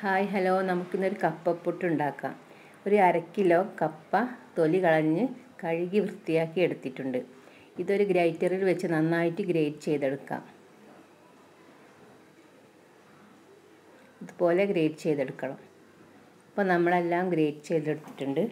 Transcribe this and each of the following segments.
hi hello നമുക്കിന്നൊരു കപ്പപ്പുട്ട് ഉണ്ടാക്കാം ഒരു അര കിലോ കപ്പ തൊലി കളഞ്ഞ് കഴുകി വൃത്തിയാക്കി എടുത്തിട്ടുണ്ട് ഇതൊരു ഗ്രൈറ്ററിൽ വെച്ച് നന്നായിട്ട് ഗ്രേറ്റ് ചെയ്തെടുക്കാം ഇതുപോലെ ഗ്രേറ്റ് ചെയ്തെടുക്കണം അപ്പോൾ നമ്മളെല്ലാം ഗ്രേറ്റ് ചെയ്തെടുത്തിട്ടുണ്ട്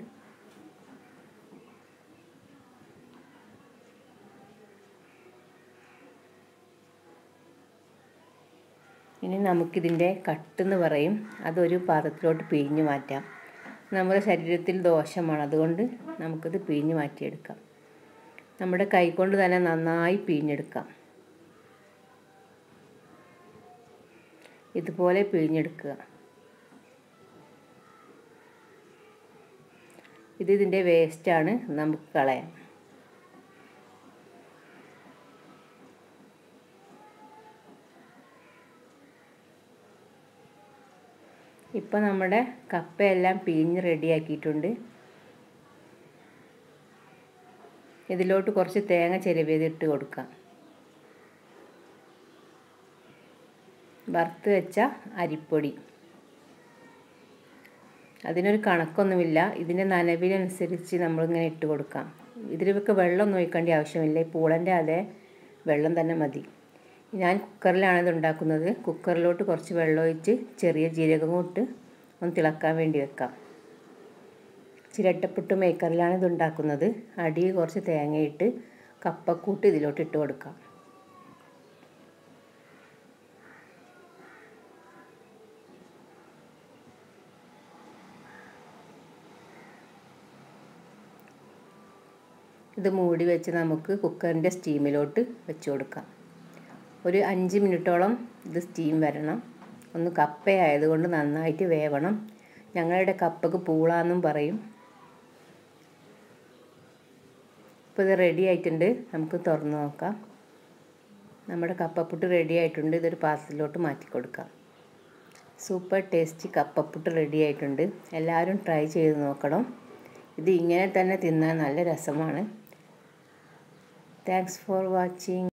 ഇനി നമുക്കിതിൻ്റെ കട്ടെന്ന് പറയും അതൊരു പാത്രത്തിലോട്ട് പിഴിഞ്ഞ് മാറ്റാം നമ്മുടെ ശരീരത്തിൽ ദോഷമാണ് അതുകൊണ്ട് നമുക്കിത് പിഴിഞ്ഞ് മാറ്റിയെടുക്കാം നമ്മുടെ കൈകൊണ്ട് തന്നെ നന്നായി പിഴിഞ്ഞെടുക്കാം ഇതുപോലെ പിഴിഞ്ഞെടുക്കുക ഇത് ഇതിൻ്റെ വേസ്റ്റാണ് നമുക്ക് കളയാം ഇപ്പോൾ നമ്മുടെ കപ്പയെല്ലാം പിഴിഞ്ഞ് റെഡിയാക്കിയിട്ടുണ്ട് ഇതിലോട്ട് കുറച്ച് തേങ്ങ ചിരവിയതിട്ട് കൊടുക്കാം വറുത്ത് വെച്ച അരിപ്പൊടി അതിനൊരു കണക്കൊന്നുമില്ല ഇതിൻ്റെ നനവിനനുസരിച്ച് നമ്മളിങ്ങനെ ഇട്ട് കൊടുക്കാം ഇതിലൊക്കെ വെള്ളമൊന്നും ഒഴിക്കേണ്ട ആവശ്യമില്ല ഈ പൂളൻ്റെ അതേ വെള്ളം തന്നെ മതി ഞാൻ കുക്കറിലാണ് ഇത് ഉണ്ടാക്കുന്നത് കുക്കറിലോട്ട് കുറച്ച് വെള്ളം ഒഴിച്ച് ചെറിയ ജീരകം ഇട്ട് ഒന്ന് തിളക്കാൻ വേണ്ടി വെക്കാം ചിരട്ടപ്പുട്ട് മേക്കറിലാണ് ഇത് ഉണ്ടാക്കുന്നത് അടിയിൽ കുറച്ച് തേങ്ങയിട്ട് കപ്പക്കൂട്ട് ഇതിലോട്ട് ഇട്ട് കൊടുക്കാം ഇത് മൂടി വെച്ച് നമുക്ക് കുക്കറിൻ്റെ സ്റ്റീമിലോട്ട് വെച്ച് കൊടുക്കാം ഒരു അഞ്ച് മിനിറ്റോളം ഇത് സ്റ്റീം വരണം ഒന്ന് കപ്പയായതുകൊണ്ട് നന്നായിട്ട് വേവണം ഞങ്ങളുടെ കപ്പക്ക് പൂളാന്നും പറയും ഇപ്പോൾ ഇത് റെഡി ആയിട്ടുണ്ട് നമുക്ക് തുറന്ന് നോക്കാം നമ്മുടെ കപ്പപ്പുട്ട് റെഡി ആയിട്ടുണ്ട് ഇതൊരു പാത്രത്തിലോട്ട് മാറ്റി കൊടുക്കാം സൂപ്പർ ടേസ്റ്റി കപ്പപ്പുട്ട് റെഡി ആയിട്ടുണ്ട് എല്ലാവരും ട്രൈ ചെയ്ത് നോക്കണം ഇത് ഇങ്ങനെ തന്നെ തിന്നാൻ നല്ല രസമാണ് താങ്ക്സ് ഫോർ വാച്ചിങ്